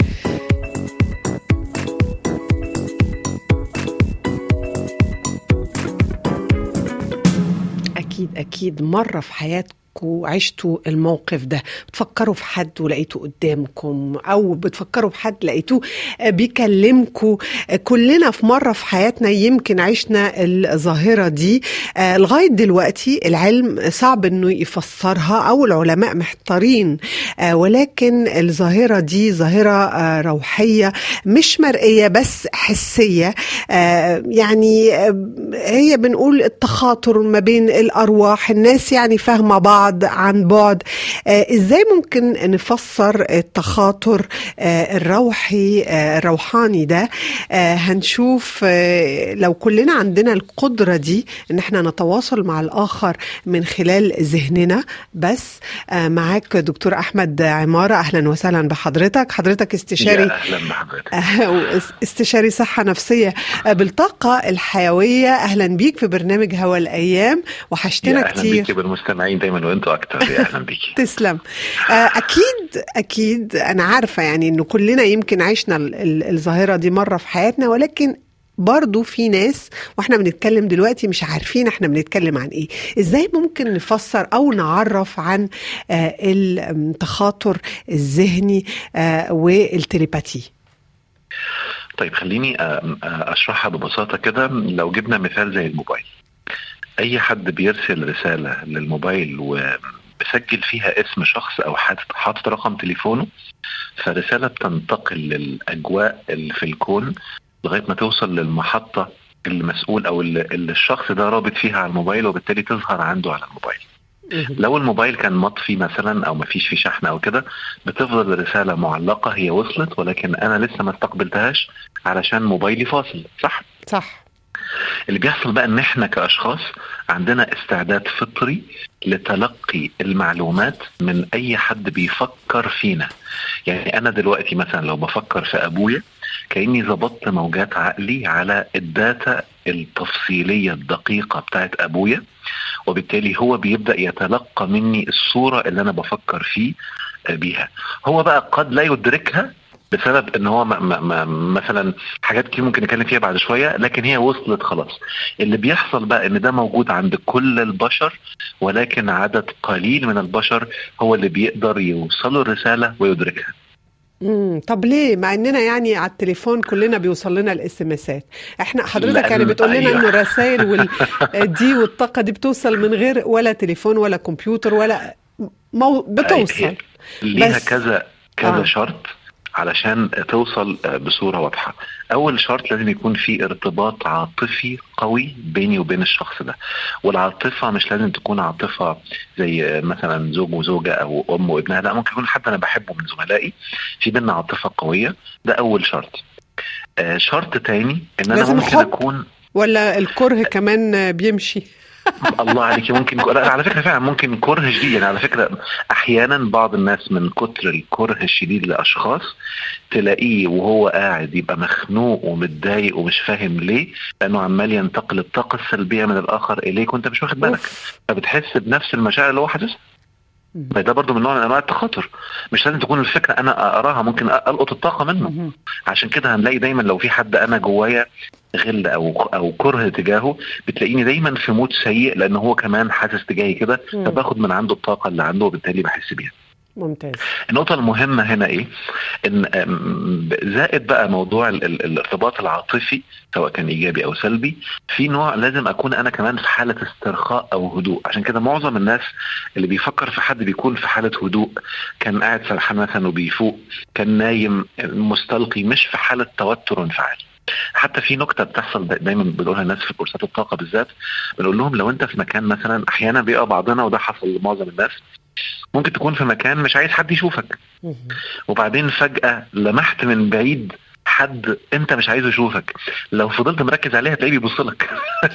أكيد أكيد مرة في حياتكم عشتوا الموقف ده بتفكروا في حد ولقيتوه قدامكم او بتفكروا في حد لقيتوه بيكلمكم كلنا في مره في حياتنا يمكن عشنا الظاهره دي آه، لغايه دلوقتي العلم صعب انه يفسرها او العلماء محتارين آه، ولكن الظاهره دي ظاهره آه، روحيه مش مرئيه بس حسيه آه، يعني آه، هي بنقول التخاطر ما بين الارواح الناس يعني فاهمه بعض عن بعد آه، ازاي ممكن نفسر التخاطر آه، الروحي آه، الروحاني ده آه، هنشوف آه، لو كلنا عندنا القدرة دي ان احنا نتواصل مع الاخر من خلال ذهننا بس آه، معاك دكتور احمد عمارة اهلا وسهلا بحضرتك حضرتك استشاري يا اهلا بحضرتك استشاري صحة نفسية بالطاقة الحيوية أهلا بيك في برنامج هوا الأيام وحشتنا يا اهلا كتير بيكي بالمستمعين دايما وانتوا اكتر يا اهلا بيكي تسلم آه، أكيد أكيد أنا عارفة يعني إنه كلنا يمكن عشنا ال- ال- الظاهرة دي مرة في حياتنا ولكن برضو في ناس واحنا بنتكلم دلوقتي مش عارفين احنا بنتكلم عن ايه ازاي ممكن نفسر او نعرف عن آه، التخاطر الذهني آه، والتليباتي طيب خليني أ- أ- اشرحها ببساطه كده لو جبنا مثال زي الموبايل اي حد بيرسل رساله للموبايل وبسجل فيها اسم شخص او حاطط حاطط رقم تليفونه فالرساله بتنتقل للاجواء اللي في الكون لغايه ما توصل للمحطه المسؤول او اللي اللي الشخص ده رابط فيها على الموبايل وبالتالي تظهر عنده على الموبايل لو الموبايل كان مطفي مثلا او ما فيش فيه شحن او كده بتفضل الرساله معلقه هي وصلت ولكن انا لسه ما استقبلتهاش علشان موبايلي فاصل صح صح اللي بيحصل بقى ان احنا كاشخاص عندنا استعداد فطري لتلقي المعلومات من اي حد بيفكر فينا يعني انا دلوقتي مثلا لو بفكر في ابويا كاني ظبطت موجات عقلي على الداتا التفصيليه الدقيقه بتاعت ابويا وبالتالي هو بيبدا يتلقى مني الصوره اللي انا بفكر فيه آه، بيها هو بقى قد لا يدركها بسبب ان هو ما ما ما مثلا حاجات كتير ممكن نتكلم فيها بعد شويه لكن هي وصلت خلاص اللي بيحصل بقى ان ده موجود عند كل البشر ولكن عدد قليل من البشر هو اللي بيقدر يوصله الرساله ويدركها امم طب ليه مع اننا يعني على التليفون كلنا بيوصل لنا الاس ام اسات احنا حضرتك لأن- يعني بتقول لنا أيوة. انه الرسائل وال دي والطاقه دي بتوصل من غير ولا تليفون ولا كمبيوتر ولا مو بتوصل هي- ليها بس- كذا كذا آه. آه. شرط علشان توصل آه، بصوره واضحه اول شرط لازم يكون في ارتباط عاطفي قوي بيني وبين الشخص ده والعاطفه مش لازم تكون عاطفه زي آه، مثلا زوج وزوجه او ام وابنها لا ممكن يكون حد انا بحبه من زملائي في بينا عاطفه قويه ده اول شرط آه شرط تاني ان انا لازم ممكن حب؟ اكون ولا الكره كمان بيمشي الله عليك ممكن لا على فكره فعلا ممكن كره شديد يعني على فكره احيانا بعض الناس من كتر الكره الشديد لاشخاص تلاقيه وهو قاعد يبقى مخنوق ومتضايق ومش فاهم ليه لانه عمال ينتقل الطاقه السلبيه من الاخر اليك وانت مش واخد بالك أوف. فبتحس بنفس المشاعر اللي هو حاسسها مم. ده برضه من نوع من انواع التخاطر مش لازم تكون الفكره انا اقراها ممكن القط الطاقه منه مهم. عشان كده هنلاقي دايما لو في حد انا جوايا غل او او كره تجاهه بتلاقيني دايما في مود سيء لان هو كمان حاسس تجاهي كده مم. فباخد من عنده الطاقه اللي عنده وبالتالي بحس بيها ممتاز النقطة المهمة هنا ايه؟ ان أم، زائد بقى موضوع ال- ال- الارتباط العاطفي سواء كان ايجابي او سلبي في نوع لازم اكون انا كمان في حالة استرخاء او هدوء عشان كده معظم الناس اللي بيفكر في حد بيكون في حالة هدوء كان قاعد سرحان مثلا وبيفوق كان نايم مستلقي مش في حالة توتر وانفعال حتى في نكته بتحصل دا- دايما بنقولها الناس في كورسات الطاقه بالذات بنقول لهم لو انت في مكان مثلا احيانا بيقع بعضنا وده حصل لمعظم الناس ممكن تكون في مكان مش عايز حد يشوفك مهم. وبعدين فجأة لمحت من بعيد حد انت مش عايزه يشوفك لو فضلت مركز عليه هتلاقيه بيبص لك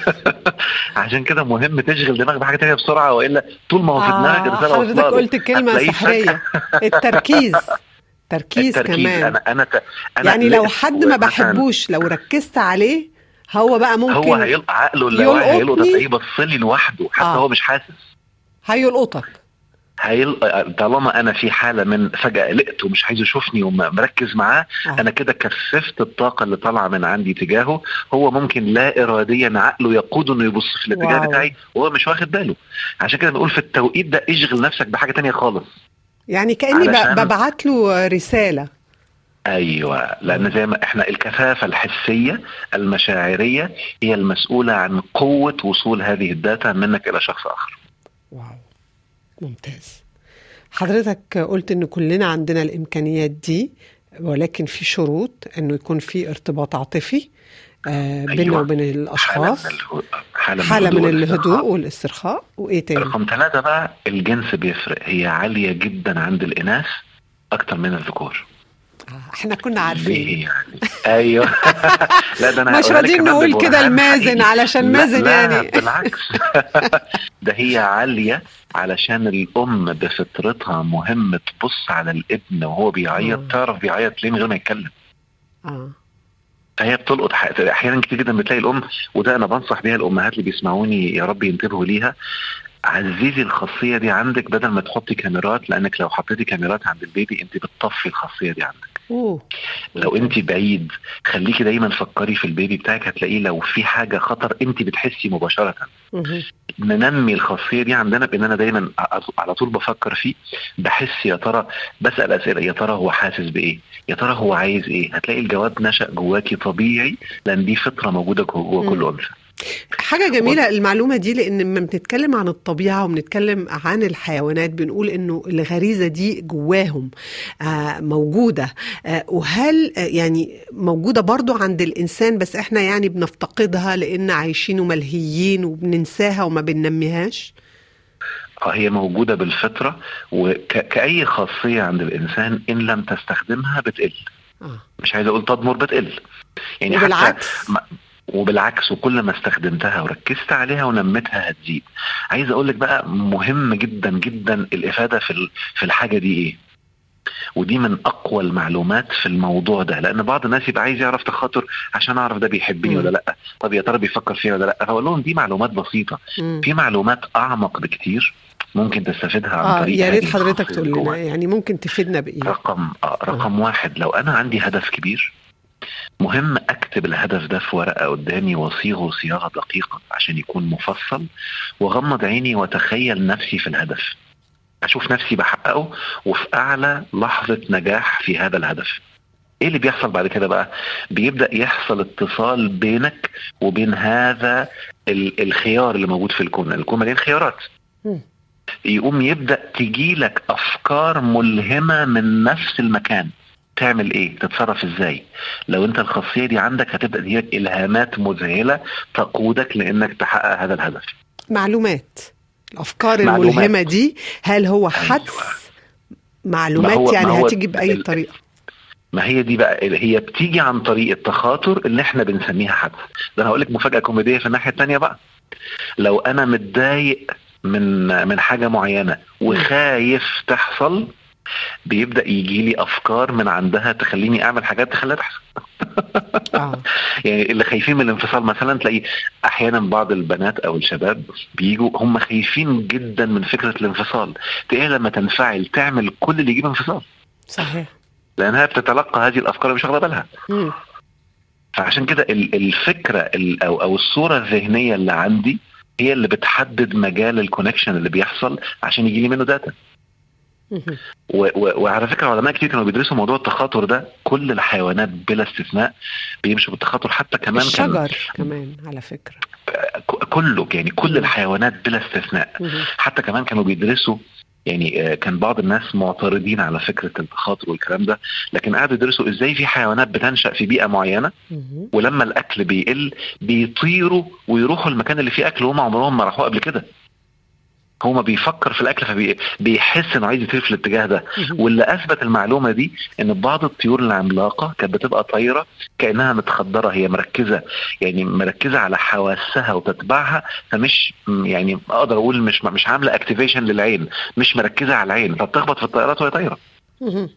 عشان كده مهم تشغل دماغك بحاجه تانية بسرعه والا طول ما هو في دماغك آه الرساله حضرتك واصلة له. قلت كلمة هتلاقيه سحرية التركيز تركيز التركيز كمان انا انا ت... أنا يعني لو لقيت حد ما مثلاً بحبوش لو ركزت عليه هو بقى ممكن هو هيلقى عقله اللاواعي هيلقط يلقطني. هتلاقيه بص لي لوحده حتى آه. هو مش حاسس هيلقطك هيل... طالما انا في حاله من فجاه قلقت ومش عايز يشوفني ومركز معاه آه. انا كده كثفت الطاقه اللي طالعه من عندي تجاهه هو ممكن لا اراديا عقله يقوده انه يبص في الاتجاه واو. بتاعي وهو مش واخد باله عشان كده بنقول في التوقيت ده اشغل نفسك بحاجه تانية خالص يعني كاني ب- علشان- ببعت له رساله ايوه لان زي ما احنا الكثافه الحسيه المشاعريه هي المسؤوله عن قوه وصول هذه الداتا منك الى شخص اخر واو ممتاز حضرتك قلت ان كلنا عندنا الامكانيات دي ولكن في شروط انه يكون في ارتباط عاطفي آه بيننا أيوة. وبين حاله الاشخاص من الهدوء حاله, حاله من والاسترخاء. الهدوء والاسترخاء وايه تاني رقم ثلاثة بقى الجنس بيفرق هي عالية جدا عند الإناث أكتر من الذكور آه، احنا كنا ليه عارفين يعني أيوه لا ده أنا مش هقولها لك راضيين كمان نقول كده ببرهان المازن حقيقي. علشان لا- مازن لا يعني بالعكس ده هي عالية علشان الأم بفطرتها مهم تبص على الابن وهو بيعيط آه. تعرف بيعيط ليه من غير ما يتكلم اه فهي بتلقط ح- احيانا كتير جدا بتلاقي الام وده انا بنصح بيها الامهات اللي بيسمعوني يا رب ينتبهوا ليها عززي الخاصيه دي عندك بدل ما تحطي كاميرات لانك لو حطيتي كاميرات عند البيبي انت بتطفي الخاصيه دي عندك اوه لو انت بعيد خليكي دايما فكري في البيبي بتاعك هتلاقيه لو في حاجه خطر انت بتحسي مباشره مهم. ننمي الخاصيه دي عندنا بان انا دايما ع- على طول بفكر فيه بحس يا ترى بسال اسئله يا ترى هو حاسس بايه يا ترى هو عايز ايه هتلاقي الجواب نشا جواكي طبيعي لان دي فطره موجوده جوه مم. كل انثى حاجة جميلة المعلومة دي لأن لما بنتكلم عن الطبيعة وبنتكلم عن الحيوانات بنقول إنه الغريزة دي جواهم آه، موجودة آه، وهل آه، يعني موجودة برضو عند الإنسان بس إحنا يعني بنفتقدها لأن عايشين وملهيين وبننساها وما بننميهاش اه هي موجوده بالفطره وكاي خاصيه عند الانسان ان لم تستخدمها بتقل آه. مش عايز اقول تضمر بتقل يعني حتى وبالعكس ما- وبالعكس وكل ما استخدمتها وركزت عليها ونمتها هتزيد عايز اقول لك بقى مهم جدا جدا الافاده في ال- في الحاجه دي ايه ودي من اقوى المعلومات في الموضوع ده لان بعض الناس يبقى عايز يعرف تخاطر عشان اعرف ده بيحبني مم. ولا لا طب يا ترى بيفكر فيها ولا لا فاقول لهم دي معلومات بسيطه مم. في معلومات اعمق بكتير ممكن تستفيدها عن آه طريق يا ريت هذه حضرتك الخاصية تقول لنا جواك. يعني ممكن تفيدنا بإيه رقم آه رقم واحد لو انا عندي هدف كبير مهم اكتب الهدف ده في ورقه قدامي واصيغه صياغه دقيقه عشان يكون مفصل واغمض عيني واتخيل نفسي في الهدف اشوف نفسي بحققه وفي اعلى لحظه نجاح في هذا الهدف ايه اللي بيحصل بعد كده بقى بيبدا يحصل اتصال بينك وبين هذا ال- الخيار اللي موجود في الكون الكون مليان خيارات مم. يقوم يبدا تجيلك افكار ملهمه من نفس المكان تعمل ايه تتصرف ازاي لو انت الخاصيه دي عندك هتبدا تجيلك الهامات مذهله تقودك لانك تحقق هذا الهدف معلومات الافكار معلومات. الملهمه دي هل هو حدس ما معلومات هو- ما يعني هو هتيجي باي ال- طريقه ما هي دي بقى هي بتيجي عن طريق التخاطر اللي احنا بنسميها حدث ده انا هقول لك مفاجاه كوميديه في الناحيه الثانيه بقى لو انا متضايق من من حاجه معينه وخايف تحصل بيبدا يجي لي افكار من عندها تخليني اعمل حاجات تخليها تحصل اه يعني اللي خايفين من الانفصال مثلا تلاقي احيانا بعض البنات او الشباب بيجوا هم خايفين جدا من فكره الانفصال تلاقيها لما تنفعل تعمل كل اللي يجيب انفصال صحيح لانها بتتلقى هذه الافكار مش واخده بالها مم. فعشان كده ال- الفكره ال- او او الصوره الذهنيه اللي عندي هي اللي بتحدد مجال الكونكشن اللي بيحصل عشان يجي لي منه داتا مهم. و- و- وعلى فكره علماء كتير كانوا بيدرسوا موضوع التخاطر ده كل الحيوانات بلا استثناء بيمشوا بالتخاطر حتى كمان كان الشجر كمان على فكره ك- كله يعني كل الحيوانات بلا استثناء مهم. حتى كمان كانوا بيدرسوا يعني آه، كان بعض الناس معترضين على فكره التخاطر والكلام ده لكن قعدوا يدرسوا ازاي في حيوانات بتنشا في بيئه معينه مهم. ولما الاكل بيقل بيطيروا ويروحوا المكان اللي فيه اكل وهم عمرهم ما راحوه قبل كده هو ما بيفكر في الاكل فبيحس انه عايز يطير في الاتجاه ده مهم. واللي اثبت المعلومه دي ان بعض الطيور العملاقه كانت بتبقى طايره كانها متخدره هي مركزه يعني مركزه على حواسها وتتبعها فمش م- يعني اقدر اقول مش مش عامله اكتيفيشن للعين مش مركزه على العين فبتخبط في الطيارات وهي طايره مهم.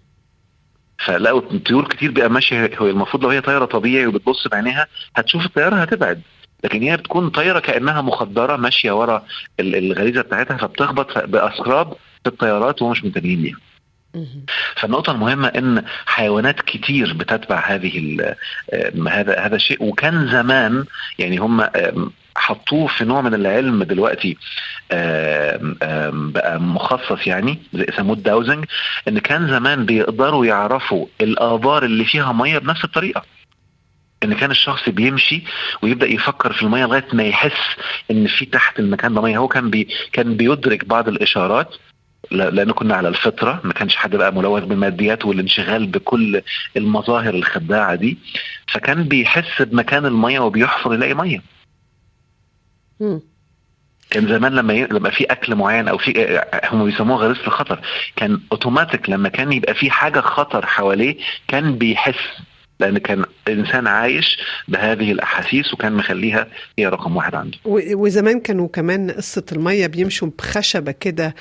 فلقوا طيور كتير بقى ماشيه هو المفروض لو هي طايره طبيعي وبتبص بعينيها هتشوف الطياره هتبعد لكن هي بتكون طايره كانها مخدره ماشيه ورا ال- الغريزه بتاعتها فبتخبط ف- باسراب في التيارات ومش منتبهين ليها مهم. فالنقطة المهمة إن حيوانات كتير بتتبع هذه ال- آم، هذا هذا الشيء وكان زمان يعني هم آم، حطوه في نوع من العلم دلوقتي آم، آم، بقى مخصص يعني زي يسموه الداوزنج ان كان زمان بيقدروا يعرفوا الابار اللي فيها ميه بنفس الطريقه ان كان الشخص بيمشي ويبدا يفكر في الميه لغايه ما يحس ان في تحت المكان ده ميه هو كان بي كان بيدرك بعض الاشارات ل- لان كنا على الفطره ما كانش حد بقى ملوث بالماديات والانشغال بكل المظاهر الخداعه دي فكان بيحس بمكان الميه وبيحفر يلاقي ميه مم. كان زمان لما ي... لما في اكل معين او في هم بيسموها غريزه الخطر كان اوتوماتيك لما كان يبقى في حاجه خطر حواليه كان بيحس لان كان انسان عايش بهذه الاحاسيس وكان مخليها هي رقم واحد عنده و- وزمان كانوا كمان قصة المية بيمشوا بخشبة كده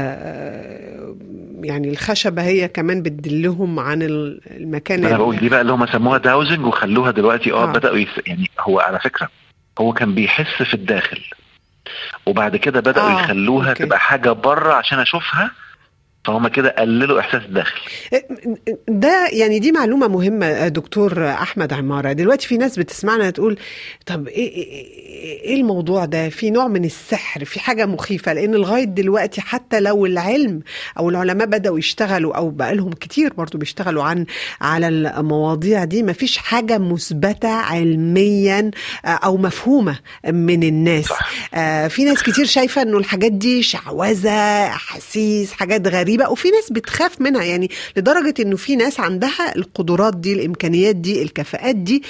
آه، يعني الخشبة هي كمان بتدلهم عن ال- المكان انا ال- بقول دي بقى اللي هم سموها داوزنج وخلوها دلوقتي اه آه. بداوا يس... يعني هو على فكره هو كان بيحس في الداخل وبعد كده بداوا آه، يخلوها أوكي. تبقى حاجه بره عشان اشوفها فهم كده قللوا احساس الداخل ده يعني دي معلومة مهمة دكتور أحمد عمارة دلوقتي في ناس بتسمعنا تقول طب إيه, إيه, إيه الموضوع ده في نوع من السحر في حاجة مخيفة لأن لغاية دلوقتي حتى لو العلم أو العلماء بدأوا يشتغلوا أو بقالهم كتير برضو بيشتغلوا عن على المواضيع دي مفيش حاجة مثبتة علميا آه، أو مفهومة من الناس صح. آه، في ناس كتير شايفة انه الحاجات دي شعوذة احاسيس حاجات غريبة وفي ناس بتخاف منها يعني لدرجة انه في ناس عندها القدرات دي الامكانيات دي الكفاءات دي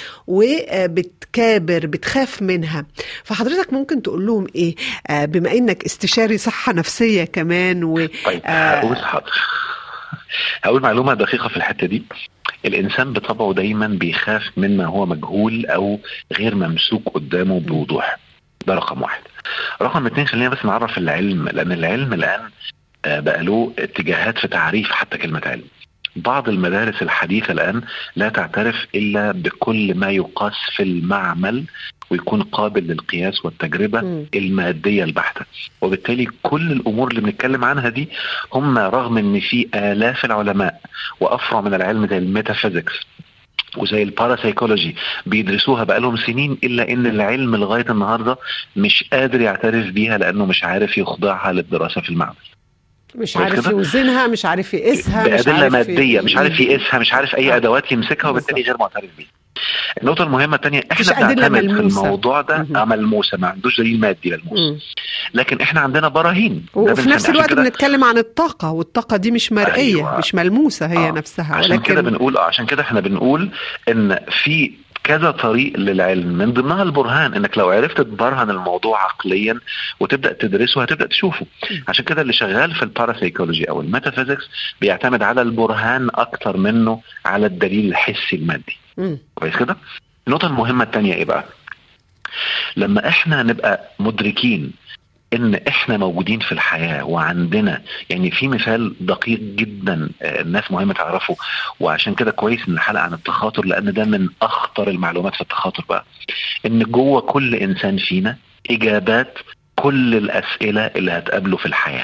وبتكابر بتخاف منها فحضرتك ممكن تقول لهم ايه آه، بما انك استشاري صحة نفسية كمان و طيب آه. هقول حاضر هقول معلومه دقيقه في الحته دي الانسان بطبعه دايما بيخاف مما هو مجهول او غير ممسوك قدامه بوضوح ده رقم واحد رقم اتنين خلينا بس نعرف العلم لان العلم الان آه، بقى له اتجاهات في تعريف حتى كلمه علم بعض المدارس الحديثه الان لا تعترف الا بكل ما يقاس في المعمل ويكون قابل للقياس والتجربه مم. الماديه البحته وبالتالي كل الامور اللي بنتكلم عنها دي هم رغم ان في الاف العلماء وافرع من العلم زي الميتافيزيكس وزي الباراسايكولوجي بيدرسوها بقالهم سنين الا ان العلم لغايه النهارده مش قادر يعترف بيها لانه مش عارف يخضعها للدراسه في المعمل مش كويس عارف كده؟ يوزنها مش عارف يقيسها مش بادله عارف ماديه مش عارف يقيسها مش عارف اي آه. ادوات يمسكها وبالتالي بالظبط. غير معترف بيها النقطة المهمة الثانية مفيش احنا أدلة بنعتمد في ملموسة. الموضوع ده مهم. آه، ملموسة ما عندوش دليل مادي ملموس مم. لكن احنا عندنا براهين ده وفي بنسمي- نفس عشان الوقت كده- بنتكلم عن الطاقة والطاقة دي مش مرئية أيوة. مش ملموسة هي آه. نفسها عشان ولكن كده بنقول آه، عشان كده احنا بنقول ان في كذا طريق للعلم من ضمنها البرهان انك لو عرفت تبرهن الموضوع عقليا وتبدا تدرسه هتبدا تشوفه عشان كده اللي شغال في الباراسايكولوجي او الميتافيزيكس بيعتمد على البرهان اكتر منه على الدليل الحسي المادي مم. كويس كده النقطه المهمه الثانيه ايه بقى لما احنا نبقى مدركين ان احنا موجودين في الحياه وعندنا يعني في مثال دقيق جدا آه، الناس مهم تعرفه وعشان كده كويس ان الحلقه عن التخاطر لان ده من اخطر المعلومات في التخاطر بقى ان جوه كل انسان فينا اجابات كل الاسئله اللي هتقابله في الحياه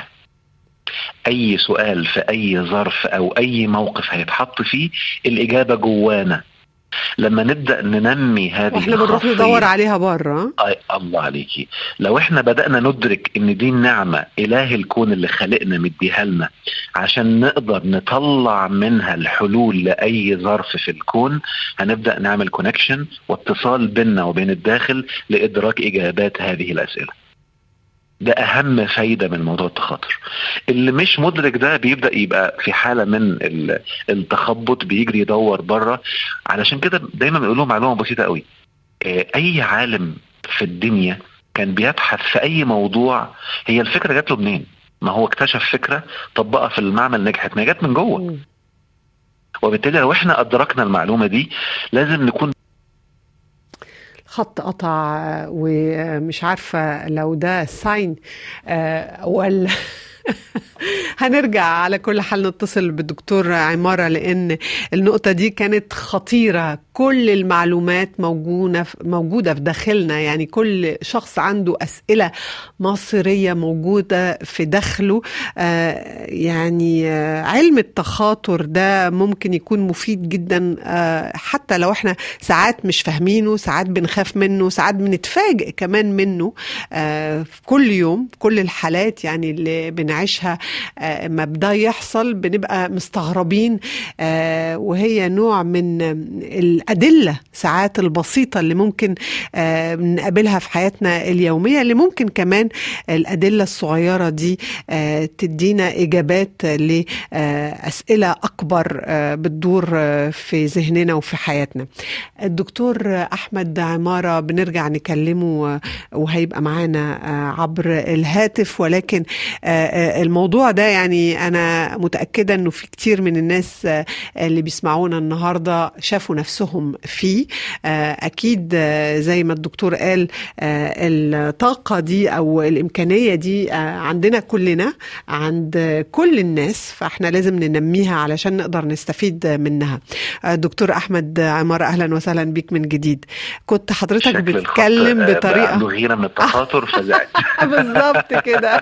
اي سؤال في اي ظرف او اي موقف هيتحط فيه الاجابه جوانا لما نبدا ننمي هذه واحنا بنروح الخاصية- ندور عليها بره أي الله عليكي لو احنا بدأنا ندرك ان دي النعمة اله الكون اللي خلقنا مديها لنا عشان نقدر نطلع منها الحلول لأي ظرف في الكون هنبدأ نعمل كونكشن واتصال بيننا وبين الداخل لإدراك إجابات هذه الأسئلة ده أهم فايدة من موضوع التخاطر اللي مش مدرك ده بيبدأ يبقى في حالة من ال- التخبط بيجري يدور بره علشان كده دايما بيقولوا معلومة بسيطة قوي آه، اي عالم في الدنيا كان بيبحث في اي موضوع هي الفكره جات له منين ما هو اكتشف فكره طبقها في المعمل نجحت ما هي جت من جوه مم. وبالتالي لو احنا ادركنا المعلومه دي لازم نكون خط قطع ومش عارفة لو ده ساين ولا هنرجع على كل حال نتصل بالدكتور عمارة لأن النقطة دي كانت خطيرة كل المعلومات موجودة موجودة في داخلنا يعني كل شخص عنده أسئلة مصيرية موجودة في داخله آه يعني آه علم التخاطر ده ممكن يكون مفيد جدا آه حتى لو احنا ساعات مش فاهمينه ساعات بنخاف منه ساعات بنتفاجئ كمان منه آه في كل يوم كل الحالات يعني اللي بنعيشها آه ما بدا يحصل بنبقى مستغربين آه وهي نوع من الأدلة ساعات البسيطة اللي ممكن آه نقابلها في حياتنا اليومية اللي ممكن كمان الأدلة الصغيرة دي آه تدينا إجابات لأسئلة أكبر آه بتدور في ذهننا وفي حياتنا الدكتور أحمد عمارة بنرجع نكلمه وهيبقى معانا عبر الهاتف ولكن الموضوع ده يعني أنا متأكدة أنه في كتير من الناس اللي بيسمعونا النهاردة شافوا نفسهم فيه أكيد زي ما الدكتور قال الطاقة دي أو الإمكانية دي عندنا كلنا عند كل الناس فإحنا لازم ننميها علشان نقدر نستفيد منها دكتور أحمد عمار أهلا وسهلا بيك من جديد كنت حضرتك بتتكلم بطريقة عنده غيرة من التخاطر فزعت بالظبط كده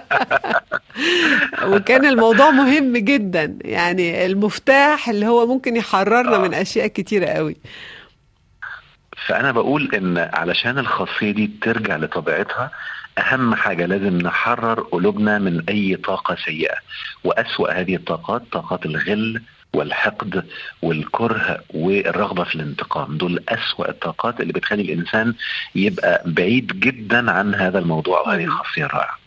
وكان الموضوع مهم جدا يعني المفتاح اللي هو ممكن يحررنا من أشياء كتيرة قوي فأنا بقول إن علشان الخاصية دي ترجع لطبيعتها أهم حاجة لازم نحرر قلوبنا من أي طاقة سيئة وأسوأ هذه الطاقات طاقات الغل والحقد والكره والرغبة في الانتقام دول أسوأ الطاقات اللي بتخلي الإنسان يبقى بعيد جدا عن هذا الموضوع وهذه الخاصية الرائعة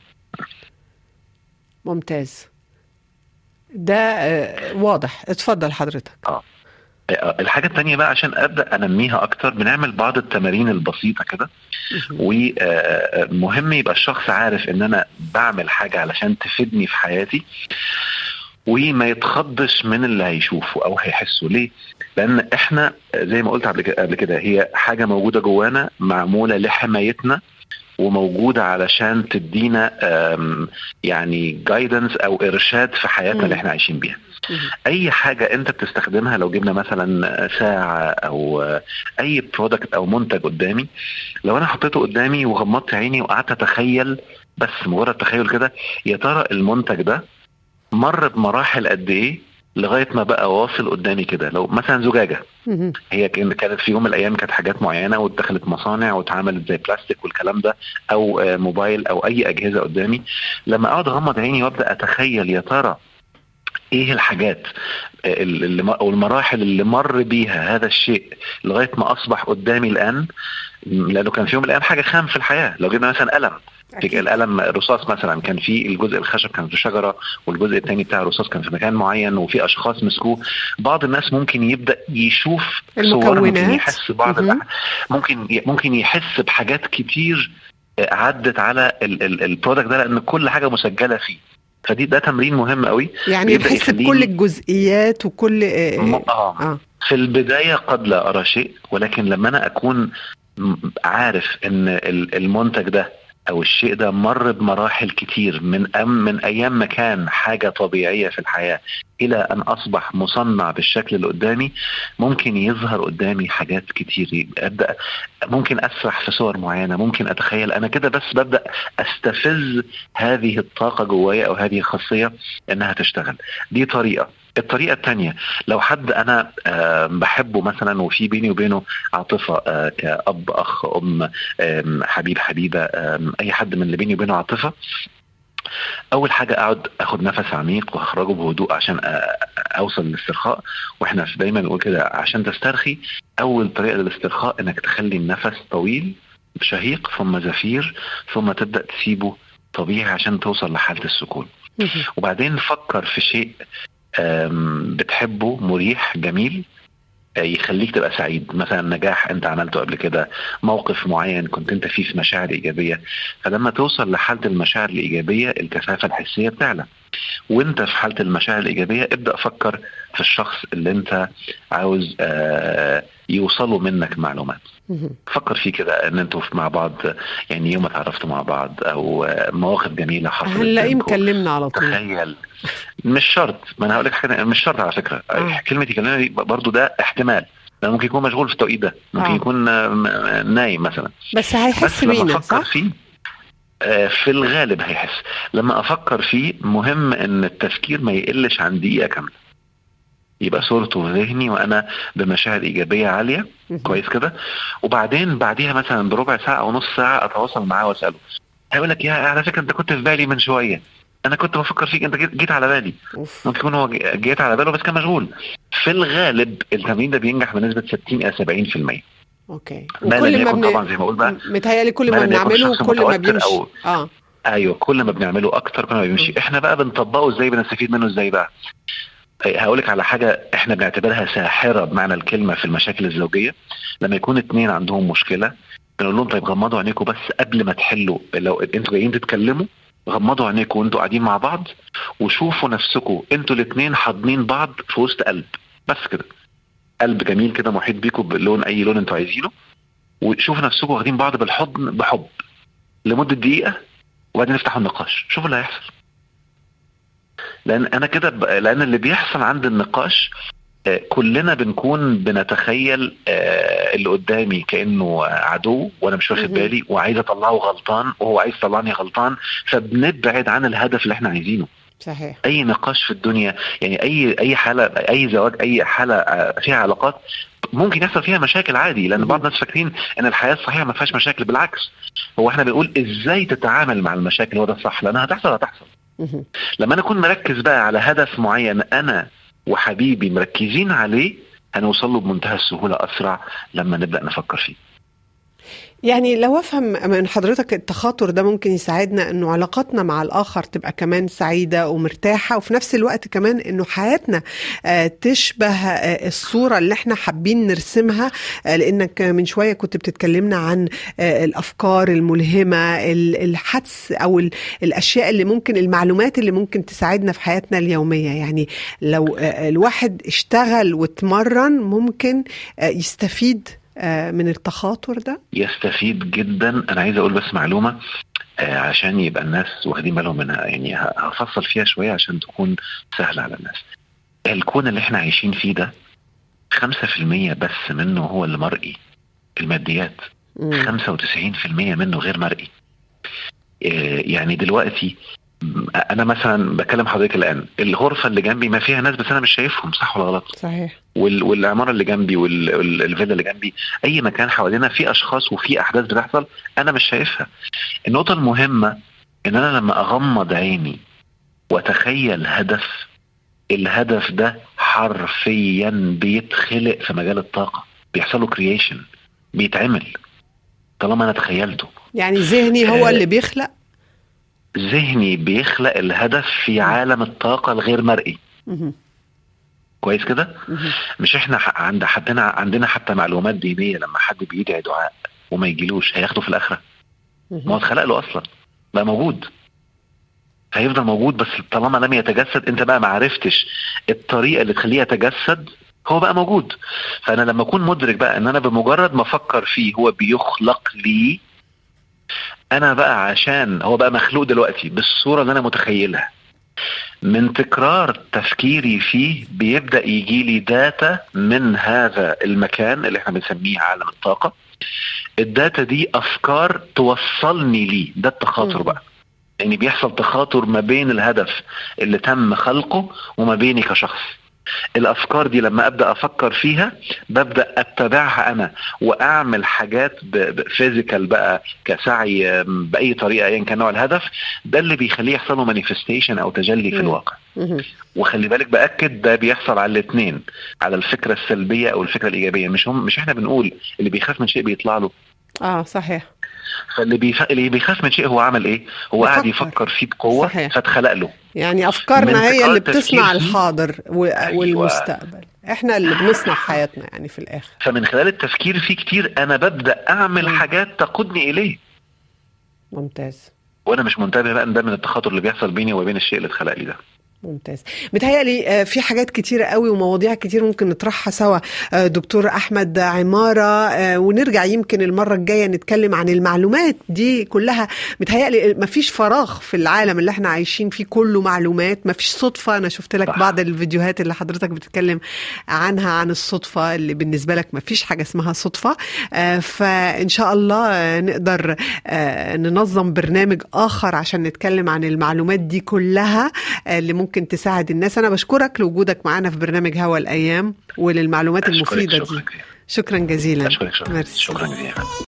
ممتاز ده واضح اتفضل حضرتك اه الحاجة التانية بقى عشان أبدأ أنميها أكتر بنعمل بعض التمارين البسيطة كده ومهم يبقى الشخص عارف إن أنا بعمل حاجة علشان تفيدني في حياتي وما يتخضش من اللي هيشوفه أو هيحسه ليه؟ لأن إحنا زي ما قلت قبل كده هي حاجة موجودة جوانا معمولة لحمايتنا وموجوده علشان تدينا يعني جايدنس او ارشاد في حياتنا اللي احنا عايشين بيها. اي حاجه انت بتستخدمها لو جبنا مثلا ساعه او اي برودكت او منتج قدامي لو انا حطيته قدامي وغمضت عيني وقعدت اتخيل بس مجرد تخيل كده يا ترى المنتج ده مر بمراحل قد ايه لغايه ما بقى واصل قدامي كده لو مثلا زجاجه هي كانت في يوم من الايام كانت حاجات معينه ودخلت مصانع واتعملت زي بلاستيك والكلام ده او موبايل او اي اجهزه قدامي لما اقعد اغمض عيني وابدا اتخيل يا ترى ايه الحاجات اللي او المراحل اللي مر بيها هذا الشيء لغايه ما اصبح قدامي الان لانه كان في يوم من الايام حاجه خام في الحياه لو جبنا مثلا قلم أكيد. القلم الرصاص مثلا كان في الجزء الخشب كان في شجره والجزء الثاني بتاع الرصاص كان في مكان معين وفي اشخاص مسكوه بعض الناس ممكن يبدا يشوف صور ممكن يحس بعض ممكن ممكن يحس بحاجات كتير عدت على البرودكت ده لان كل حاجه مسجله فيه فدي ده تمرين مهم قوي يعني يحس بكل الجزئيات وكل آه. آه. في البدايه قد لا ارى شيء ولكن لما انا اكون عارف ان المنتج ده او الشيء ده مر بمراحل كتير من أم من ايام ما كان حاجه طبيعيه في الحياه الى ان اصبح مصنع بالشكل اللي قدامي ممكن يظهر قدامي حاجات كتير ابدا ممكن اسرح في صور معينه ممكن اتخيل انا كده بس ببدا استفز هذه الطاقه جوايا او هذه الخاصيه انها تشتغل دي طريقه الطريقة الثانية لو حد أنا بحبه مثلا وفي بيني وبينه عاطفة كأب أخ أم حبيب حبيبة أي حد من اللي بيني وبينه عاطفة اول حاجه اقعد اخد نفس عميق واخرجه بهدوء عشان اوصل للاسترخاء واحنا دايما بنقول كده عشان تسترخي اول طريقه للاسترخاء انك تخلي النفس طويل شهيق ثم زفير ثم تبدا تسيبه طبيعي عشان توصل لحاله السكون وبعدين فكر في شيء بتحبه مريح جميل يخليك تبقى سعيد مثلا نجاح انت عملته قبل كده موقف معين كنت انت فيه في مشاعر ايجابيه فلما توصل لحاله المشاعر الايجابيه الكثافه الحسيه بتعلى وانت في حاله المشاعر الايجابيه ابدا فكر في الشخص اللي انت عاوز آه يوصلوا منك معلومات فكر فيه كده ان انتوا مع بعض يعني يوم اتعرفتوا مع بعض او مواقف جميله حصلت هنلاقيه مكلمنا على طول تخيل مش شرط ما انا هقول لك حاجه مش شرط على فكره آه. كلمه يكلمنا دي برضو ده احتمال ده ممكن يكون مشغول في التوقيت ده ممكن آه. يكون نايم مثلا بس هيحس بينا صح؟ فيه في الغالب هيحس لما افكر فيه مهم ان التفكير ما يقلش عن دقيقه كامله يبقى صورته في ذهني وانا بمشاعر ايجابيه عاليه كويس كده وبعدين بعديها مثلا بربع ساعه او نص ساعه اتواصل معاه واساله هيقول لك يا على فكره انت كنت في بالي من شويه انا كنت بفكر فيك انت جيت, جيت على بالي أوف. ممكن يكون هو جيت على باله بس كان مشغول في الغالب التمرين ده بينجح بنسبه 60 الى 70% اوكي وكل ما بن... طبعا زي ما بقول بقى متهيألي كل ما بنعمله كل ما بيمشي أو... اه ايوه كل ما بنعمله اكتر كل ما بيمشي م. احنا بقى بنطبقه ازاي بنستفيد منه ازاي بقى هقول لك على حاجه احنا بنعتبرها ساحره بمعنى الكلمه في المشاكل الزوجيه لما يكون اتنين عندهم مشكله بنقول لهم طيب غمضوا عينيكم بس قبل ما تحلوا لو انتوا جايين تتكلموا غمضوا عينيكم وانتوا قاعدين مع بعض وشوفوا نفسكم انتوا الاثنين حاضنين بعض في وسط قلب بس كده قلب جميل كده محيط بيكم بلون اي لون انتوا عايزينه وشوفوا نفسكم واخدين بعض بالحضن بحب لمده دقيقه وبعدين نفتحوا النقاش شوفوا اللي هيحصل لان انا كده ب... لان اللي بيحصل عند النقاش آه كلنا بنكون بنتخيل آه اللي قدامي كانه عدو وانا مش واخد بالي وعايز اطلعه غلطان وهو عايز يطلعني غلطان فبنبعد عن الهدف اللي احنا عايزينه صحيح اي نقاش في الدنيا يعني اي اي حاله اي زواج اي حاله فيها علاقات ممكن يحصل فيها مشاكل عادي لان بعض الناس فاكرين ان الحياه الصحيحه ما فيهاش مشاكل بالعكس هو احنا بنقول ازاي تتعامل مع المشاكل هو ده الصح لانها هتحصل هتحصل لما انا اكون مركز بقى على هدف معين انا وحبيبي مركزين عليه هنوصل له بمنتهى السهوله اسرع لما نبدا نفكر فيه يعني لو افهم من حضرتك التخاطر ده ممكن يساعدنا انه علاقاتنا مع الاخر تبقى كمان سعيده ومرتاحه وفي نفس الوقت كمان انه حياتنا تشبه الصوره اللي احنا حابين نرسمها لانك من شويه كنت بتتكلمنا عن الافكار الملهمه الحدس او الاشياء اللي ممكن المعلومات اللي ممكن تساعدنا في حياتنا اليوميه يعني لو الواحد اشتغل واتمرن ممكن يستفيد من التخاطر ده؟ يستفيد جدا انا عايز اقول بس معلومه عشان يبقى الناس واخدين بالهم منها يعني هفصل فيها شويه عشان تكون سهله على الناس. الكون اللي احنا عايشين فيه ده 5% بس منه هو اللي مرئي الماديات 95% منه غير مرئي. يعني دلوقتي انا مثلا بكلم حضرتك الان الغرفه اللي جنبي ما فيها ناس بس انا مش شايفهم صح ولا غلط صحيح وال... والعماره اللي جنبي والفيلا اللي جنبي اي مكان حوالينا في اشخاص وفي احداث بتحصل انا مش شايفها النقطه المهمه ان انا لما اغمض عيني واتخيل هدف الهدف ده حرفيا بيتخلق في مجال الطاقه بيحصل له كرييشن بيتعمل طالما انا تخيلته يعني ذهني هو آه اللي بيخلق ذهني بيخلق الهدف في عالم الطاقة الغير مرئي كويس كده مش احنا عند حدنا عندنا حتى معلومات دينية لما حد بيدعي دعاء وما يجيلوش هياخده في الآخرة ما هو اتخلق له أصلا بقى موجود هيفضل موجود بس طالما لم يتجسد انت بقى ما عرفتش الطريقة اللي تخليه يتجسد هو بقى موجود فانا لما اكون مدرك بقى ان انا بمجرد ما افكر فيه هو بيخلق لي انا بقى عشان هو بقى مخلوق دلوقتي بالصوره اللي انا متخيلها من تكرار تفكيري فيه بيبدا يجي لي داتا من هذا المكان اللي احنا بنسميه عالم الطاقه الداتا دي افكار توصلني ليه ده التخاطر بقى يعني بيحصل تخاطر ما بين الهدف اللي تم خلقه وما بيني كشخص الافكار دي لما ابدا افكر فيها ببدا اتبعها انا واعمل حاجات فيزيكال بقى كسعي باي طريقه ايا كان نوع الهدف ده اللي بيخليه يحصل له مانيفستيشن او تجلي في الواقع وخلي بالك باكد ده بيحصل على الاثنين على الفكره السلبيه او الفكره الايجابيه مش هم مش احنا بنقول اللي بيخاف من شيء بيطلع له اه صحيح فاللي بيخ... اللي بيخاف من شيء هو عمل ايه؟ هو قاعد بفكر. يفكر فيه بقوه صحيح. فاتخلق له يعني من افكارنا هي تكرار اللي التفكير بتصنع فيه. الحاضر و- أيوة. والمستقبل احنا اللي بنصنع حياتنا يعني في الاخر فمن خلال التفكير فيه كتير انا ببدا اعمل مم. حاجات تقودني اليه ممتاز وانا مش منتبه بقى ان ده من التخاطر اللي بيحصل بيني وبين الشيء اللي اتخلق لي ده ممتاز متهيألي آه، في حاجات كتيرة قوي ومواضيع كتير ممكن نطرحها سوا آه، دكتور أحمد عمارة آه، ونرجع يمكن المرة الجاية نتكلم عن المعلومات دي كلها متهيألي مفيش فراغ في العالم اللي احنا عايشين فيه كله معلومات مفيش صدفة أنا شفت لك صح. بعض الفيديوهات اللي حضرتك بتتكلم عنها عن الصدفة اللي بالنسبة لك مفيش حاجة اسمها صدفة آه، فإن شاء الله آه، نقدر آه، ننظم برنامج آخر عشان نتكلم عن المعلومات دي كلها آه، اللي ممكن تساعد الناس أنا بشكرك لوجودك معانا في برنامج هوا الأيام وللمعلومات أشكرك المفيدة شكرا دي جزيلا شكرا جزيلا أشكرك شكرا ميرسي. شكرا جزيلا